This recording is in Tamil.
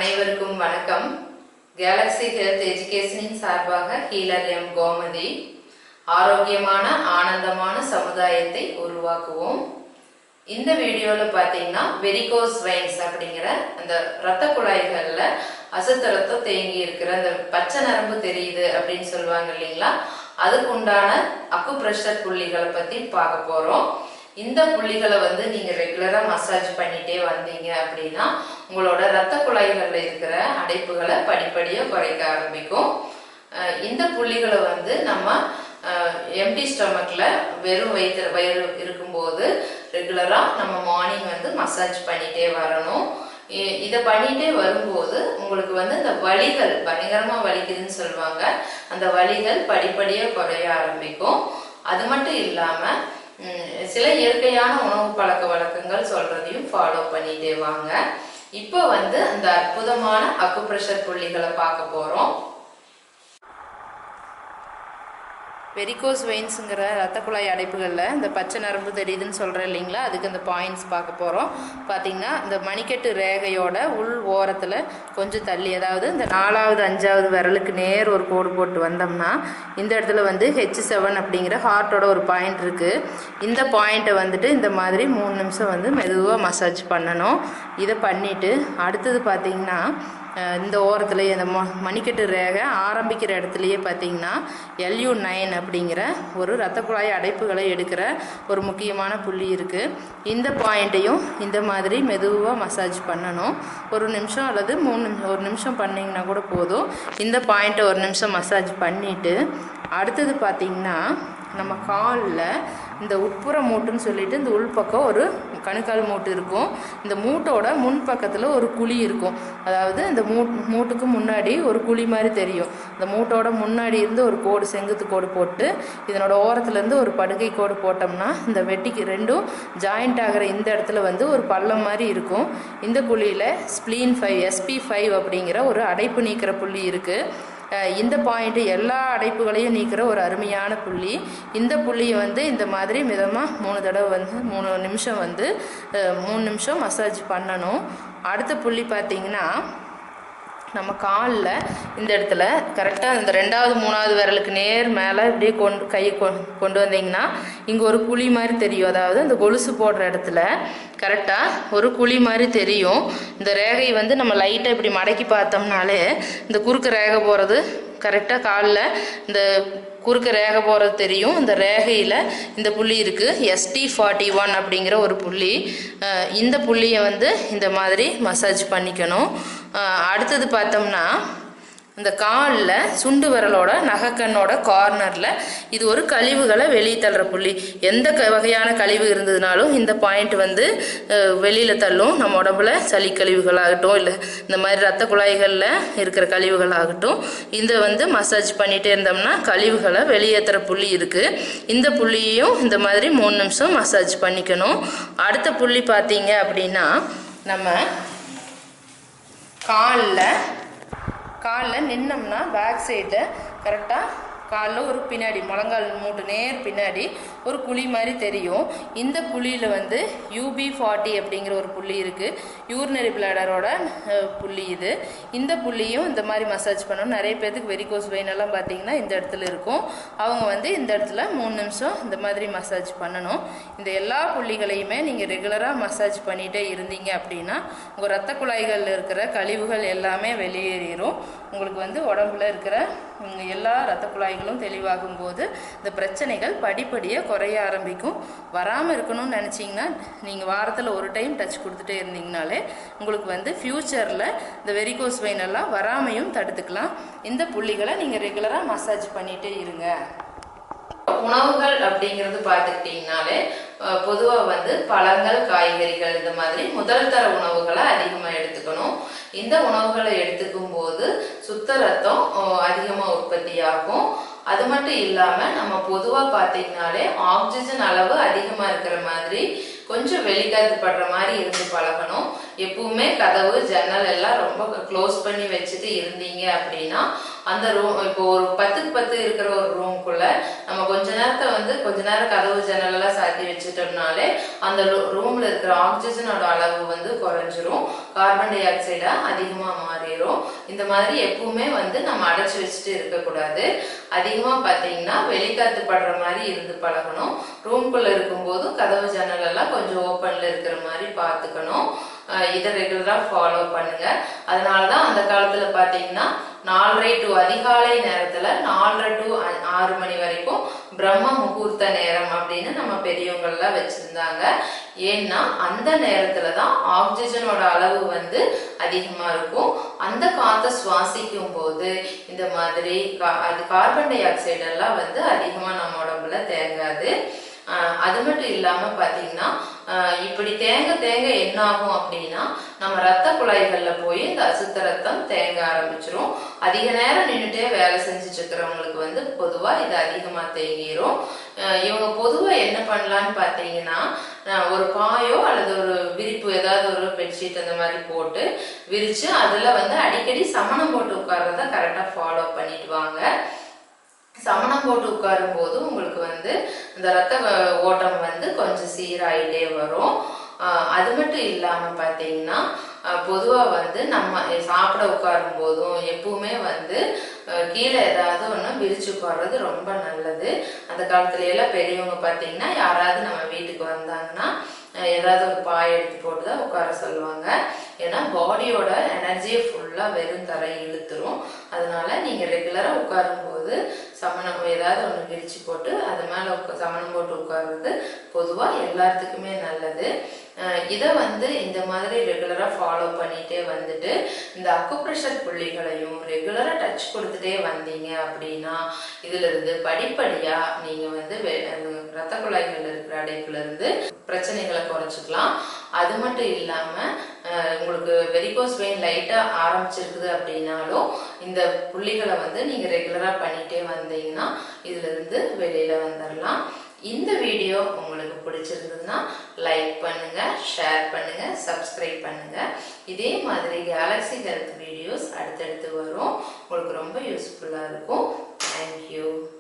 அனைவருக்கும் வணக்கம் கேலக்ஸி ஹெல்த் எஜுகேஷனின் சார்பாக ஹீலர் எம் கோமதி ஆரோக்கியமான ஆனந்தமான சமுதாயத்தை உருவாக்குவோம் இந்த வீடியோல பாத்தீங்கன்னா வெரிகோஸ் வெயின்ஸ் அப்படிங்கிற அந்த ரத்த குழாய்கள்ல அசுத்த ரத்தம் தேங்கி இருக்கிற அந்த பச்சை நரம்பு தெரியுது அப்படின்னு சொல்லுவாங்க இல்லைங்களா அதுக்கு உண்டான அக்கு பிரஷர் புள்ளிகளை பத்தி பார்க்க போறோம் இந்த புள்ளிகளை வந்து நீங்க ரெகுலரா மசாஜ் பண்ணிட்டே வந்தீங்க அப்படின்னா உங்களோட ரத்த குழாய்கள்ல இருக்கிற அடைப்புகளை படிப்படியா குறைக்க ஆரம்பிக்கும் அஹ் இந்த புள்ளிகளை வந்து நம்ம எம்டி ஸ்டொமக்ல வெறும் வயிற்று வயிறு இருக்கும்போது ரெகுலரா நம்ம மார்னிங் வந்து மசாஜ் பண்ணிட்டே வரணும் இ- இதை பண்ணிட்டே வரும்போது உங்களுக்கு வந்து இந்த வலிகள் பயங்கரமா வலிக்குதுன்னு சொல்லுவாங்க அந்த வலிகள் படிப்படியா குறைய ஆரம்பிக்கும் அது மட்டும் இல்லாம ம், சில இயற்கையான உணவு பழக்க வழக்கங்கள் சொல்றதையும் ஃபாலோ பண்ணிட்டே வாங்க இப்போ வந்து அந்த அற்புதமான அக்குப்ரெஷர் புள்ளிகளை பார்க்க போறோம் வெரிகோஸ் வெயின்ஸுங்கிற ரத்த குழாய் அடைப்புகளில் இந்த பச்சை நரம்பு தெரியுதுன்னு சொல்கிறேன் இல்லைங்களா அதுக்கு இந்த பாயிண்ட்ஸ் பார்க்க போகிறோம் பார்த்தீங்கன்னா இந்த மணிக்கட்டு ரேகையோட உள் ஓரத்தில் கொஞ்சம் தள்ளி அதாவது இந்த நாலாவது அஞ்சாவது விரலுக்கு நேர் ஒரு கோடு போட்டு வந்தோம்னா இந்த இடத்துல வந்து ஹெச் செவன் அப்படிங்கிற ஹார்ட்டோட ஒரு பாயிண்ட் இருக்குது இந்த பாயிண்ட்டை வந்துட்டு இந்த மாதிரி மூணு நிமிஷம் வந்து மெதுவாக மசாஜ் பண்ணணும் இதை பண்ணிவிட்டு அடுத்தது பார்த்தீங்கன்னா அஹ் இந்த ஓரத்துலேயே இந்த ம மணிக்கட்டு ரேகை ஆரம்பிக்கிற இடத்துலையே பார்த்தீங்கன்னா எல்யூ நைன் அப்படிங்கிற ஒரு ரத்த குழாய் அடைப்புகளை எடுக்கிற ஒரு முக்கியமான புள்ளி இருக்குது இந்த பாயிண்ட்டையும் இந்த மாதிரி மெதுவாக மசாஜ் பண்ணணும் ஒரு நிமிஷம் அல்லது மூணு நிமிஷம் ஒரு நிமிஷம் பண்ணிங்கன்னா கூட போதும் இந்த பாயிண்ட்டை ஒரு நிமிஷம் மசாஜ் பண்ணிவிட்டு அடுத்தது பார்த்தீங்கன்னா நம்ம காலில் இந்த உட்புற மூட்டுன்னு சொல்லிட்டு இந்த உள்பக்கம் ஒரு கணுக்கால் மூட்டு இருக்கும் இந்த மூட்டோட முன் பக்கத்தில் ஒரு குழி இருக்கும் அதாவது இந்த மூ மூட்டுக்கு முன்னாடி ஒரு குழி மாதிரி தெரியும் இந்த மூட்டோட முன்னாடி இருந்து ஒரு கோடு செங்குத்து கோடு போட்டு இதனோட ஓரத்துலேருந்து ஒரு படுகை கோடு போட்டோம்னா இந்த வெட்டிக்கு ரெண்டும் ஜாயிண்ட் ஆகிற இந்த இடத்துல வந்து ஒரு பள்ளம் மாதிரி இருக்கும் இந்த குழியில் ஸ்ப்ளீன் ஃபைவ் எஸ்பி ஃபைவ் அப்படிங்கிற ஒரு அடைப்பு நீக்கிற புள்ளி இருக்குது அஹ் இந்த பாயிண்ட் எல்லா அடைப்புகளையும் நீக்கிற ஒரு அருமையான புள்ளி இந்த புள்ளியை வந்து இந்த மாதிரி மிதமாக மூணு தடவை வந்து மூணு நிமிஷம் வந்து அஹ் மூணு நிமிஷம் மசாஜ் பண்ணணும் அடுத்த புள்ளி பார்த்தீங்கன்னா நம்ம காலில் இந்த இடத்துல கரெக்டாக இந்த ரெண்டாவது மூணாவது விரலுக்கு நேர் மேலே இப்படியே கொண்டு கையை கொ- கொண்டு வந்தீங்கன்னா இங்கே ஒரு குழி மாதிரி தெரியும் அதாவது இந்த கொலுசு போடுற இடத்துல கரெக்டாக ஒரு குழி மாதிரி தெரியும் இந்த ரேகை வந்து நம்ம லைட்டாக இப்படி மடக்கி பார்த்தோம்னாலே இந்த குறுக்கு ரேகை போகிறது கரெக்டாக காலில் இந்த குறுக்க ரேகை போகிறது தெரியும் இந்த ரேகையில் இந்த புள்ளி இருக்குது எஸ்டி ஃபார்ட்டி ஒன் அப்படிங்கிற ஒரு புள்ளி அஹ் இந்த புள்ளியை வந்து இந்த மாதிரி மசாஜ் பண்ணிக்கணும் அஹ் அடுத்தது பார்த்தோம்னா இந்த காலில் சுண்டு விரலோட நகைக்கண்ணோட கார்னரில் இது ஒரு கழிவுகளை வெளியே தள்ளுற புள்ளி எந்த க வகையான கழிவு இருந்ததுனாலும் இந்த பாயிண்ட் வந்து வெளியில் தள்ளும் நம்ம உடம்புல சளி கழிவுகளாகட்டும் இல்லை இந்த மாதிரி ரத்த குழாய்களில் இருக்கிற கழிவுகளாகட்டும் இந்த வந்து மசாஜ் பண்ணிகிட்டே இருந்தோம்னா கழிவுகளை வெளியேற்றுற புள்ளி இருக்குது இந்த புள்ளியையும் இந்த மாதிரி மூணு நிமிஷம் மசாஜ் பண்ணிக்கணும் அடுத்த புள்ளி பார்த்தீங்க அப்படின்னா நம்ம காலில் காலில் நின்னோம்னா பேக் சைடு கரெக்டாக காலில் ஒரு பின்னாடி முழங்கால் மூட்டு நேர் பின்னாடி ஒரு குழி மாதிரி தெரியும் இந்த குழியில் வந்து யூபி ஃபார்ட்டி அப்படிங்கிற ஒரு புள்ளி இருக்குது யூரினரி பிளாடரோட புள்ளி இது இந்த புள்ளியும் இந்த மாதிரி மசாஜ் பண்ணணும் நிறைய பேர்த்துக்கு வெரிகோஸ் வெயின் எல்லாம் பார்த்தீங்கன்னா இந்த இடத்துல இருக்கும் அவங்க வந்து இந்த இடத்துல மூணு நிமிஷம் இந்த மாதிரி மசாஜ் பண்ணணும் இந்த எல்லா புள்ளிகளையுமே நீங்கள் ரெகுலராக மசாஜ் பண்ணிகிட்டே இருந்தீங்க அப்படின்னா உங்கள் ரத்த குழாய்களில் இருக்கிற கழிவுகள் எல்லாமே வெளியேறிடும் உங்களுக்கு வந்து உடம்புல இருக்கிற உம், எல்லா ரத்த குழாய்களும் தெளிவாகும் போது இந்த பிரச்சனைகள் படிப்படியாக குறைய ஆரம்பிக்கும் வராமல் இருக்கணும்னு நினச்சிங்கன்னா நீங்கள் வாரத்தில் ஒரு டைம் டச் கொடுத்துட்டே இருந்தீங்கனாலே உங்களுக்கு வந்து ஃப்யூச்சரில் இந்த வெரிகோஸ் வெயின் எல்லாம் வராமையும் தடுத்துக்கலாம் இந்த புள்ளிகளை நீங்கள் ரெகுலராக மசாஜ் பண்ணிகிட்டே இருங்க உணவுகள் அப்படிங்கிறது பார்த்துக்கிட்டிங்கனாலே பொதுவாக வந்து பழங்கள் காய்கறிகள் இந்த மாதிரி முதல் தர உணவுகளை அதிகமாக எடுத்துக்கணும் இந்த உணவுகளை எடுத்துக்கும் போது சுத்த ரத்தம் அதிகமாக உற்பத்தி ஆகும் அது மட்டும் இல்லாமல் நம்ம பொதுவாக பார்த்தீங்கனாலே ஆக்சிஜன் அளவு அதிகமாக இருக்கிற மாதிரி கொஞ்சம் வெளிக்காத்து படுற மாதிரி இருந்து பழகணும் எப்பவுமே கதவு ஜன்னல் எல்லாம் ரொம்ப க்ளோஸ் பண்ணி வச்சுட்டு இருந்தீங்க அப்படின்னா அந்த ரூம் இப்போ ஒரு பத்துக்கு பத்து இருக்கிற ஒரு ரூம்குள்ள நம்ம கொஞ்ச நேரத்தை வந்து கொஞ்ச நேரம் கதவு ஜன்னல் எல்லாம் சாத்தி வச்சுட்டோம்னாலே அந்த ரூம்ல இருக்கிற ஆக்சிஜனோட அளவு வந்து குறைஞ்சிரும் கார்பன் டை ஆக்சைடா அதிகமா மாறிடும் இந்த மாதிரி எப்பவுமே வந்து நம்ம அடைச்சு வச்சுட்டு இருக்கக்கூடாது அதிகமா பாத்தீங்கன்னா வெளிக்காத்து படுற மாதிரி இருந்து பழகணும் ரூம்குள்ள இருக்கும்போதும் கதவு ஜன்னல் எல்லாம் கொஞ்சம் ஓப்பன்ல இருக்கிற மாதிரி பார்த்துக்கணும் அஹ் இதை ரெகுலரா ஃபாலோ பண்ணுங்க அதனாலதான் அந்த காலத்துல பாத்தீங்கன்னா நாலரை டு அதிகாலை நேரத்துல நாலரை டு ஆறு மணி வரைக்கும் பிரம்ம முகூர்த்த நேரம் அப்படின்னு நம்ம பெரியவங்கள்லாம் வச்சிருந்தாங்க ஏன்னா அந்த நேரத்துல தான் ஆக்சிஜனோட அளவு வந்து அதிகமா இருக்கும் அந்த காத்தை சுவாசிக்கும் போது இந்த மாதிரி கா- அது கார்பன் டை ஆக்சைடு எல்லாம் வந்து அதிகமா நம்ம உடம்புல தேங்காது ஆஹ் அது மட்டும் இல்லாம பாத்தீங்கன்னா ஆஹ் இப்படி தேங்க தேங்க என்ன ஆகும் அப்படின்னா நம்ம ரத்த குழாய்கள்ல போய் இந்த அசுத்த ரத்தம் தேங்க ஆரம்பிச்சிரும் அதிக நேரம் நின்றுட்டே வேலை செஞ்சுட்டு இருக்கிறவங்களுக்கு வந்து பொதுவா இது அதிகமா தேங்கிரும் ஆஹ் இவங்க பொதுவா என்ன பண்ணலாம்னு பாத்தீங்கன்னா ஆஹ் ஒரு பாயோ அல்லது ஒரு விரிப்பு ஏதாவது ஒரு பெட்ஷீட் அந்த மாதிரி போட்டு விரிச்சு அதுல வந்து அடிக்கடி சமணம் போட்டு உட்கார்றத கரெக்டா ஃபாலோ பண்ணிட்டு வாங்க சமணம் போட்டு உட்காரும் போது உங்களுக்கு வந்து இந்த ரத்த வ- ஓட்டம் வந்து கொஞ்சம் சீராயிட்டே வரும் ஆஹ் அது மட்டும் இல்லாம பாத்தீங்கன்னா ஆஹ் பொதுவா வந்து நம்ம சாப்பிட உட்காரும் போதும் எப்பவுமே வந்து ஆஹ் கீழே ஏதாவது ஒண்ணு விரிச்சு உட்கார்றது ரொம்ப நல்லது அந்த காலத்துல எல்லாம் பெரியவங்க பாத்தீங்கன்னா யாராவது நம்ம வீட்டுக்கு வந்தாங்கன்னா ஆஹ் ஏதாவது ஒரு பாய் எடுத்து போட்டு தான் உட்கார சொல்லுவாங்க ஏன்னா பாடியோட எனர்ஜியை ஃபுல்லா வெறும் தரை இழுத்துரும் அதனால நீங்க ரெகுலரா உட்காரும்போது சமணம் ஏதாவது ஒன்று விரிச்சு போட்டு அது மேல உட்கா- சமணம் போட்டு உட்கார்றது பொதுவா எல்லாத்துக்குமே நல்லது அஹ் இதை வந்து இந்த மாதிரி ரெகுலரா ஃபாலோ பண்ணிட்டே வந்துட்டு இந்த அக்குப்ரெஷர் புள்ளிகளையும் ரெகுலரா டச் கொடுத்துட்டே வந்தீங்க அப்படின்னா இதுல இருந்து படிப்படியா நீங்க வந்து வெ- அந்த ரத்த குழாய்கள் இருக்கிற அடைப்புல இருந்து பிரச்சனைகளை குறைச்சிக்கலாம் அது மட்டும் இல்லாம அஹ் உங்களுக்கு வெரிகோஸ் வெயின் லைட்டா ஆரம்பிச்சிருக்குது அப்படின்னாலும் இந்த புள்ளிகளை வந்து நீங்க ரெகுலரா பண்ணிட்டே வந்தீங்கன்னா இதுல இருந்து வெளியில வந்துடலாம் இந்த வீடியோ உங்களுக்கு பிடிச்சிருந்ததுன்னா லைக் பண்ணுங்க ஷேர் பண்ணுங்க சப்ஸ்கிரைப் பண்ணுங்க இதே மாதிரி கேலக்ஸி ஹெல்த் வீடியோஸ் அடுத்தடுத்து வரும் உங்களுக்கு ரொம்ப யூஸ்ஃபுல்லா இருக்கும் தேங்க்யூ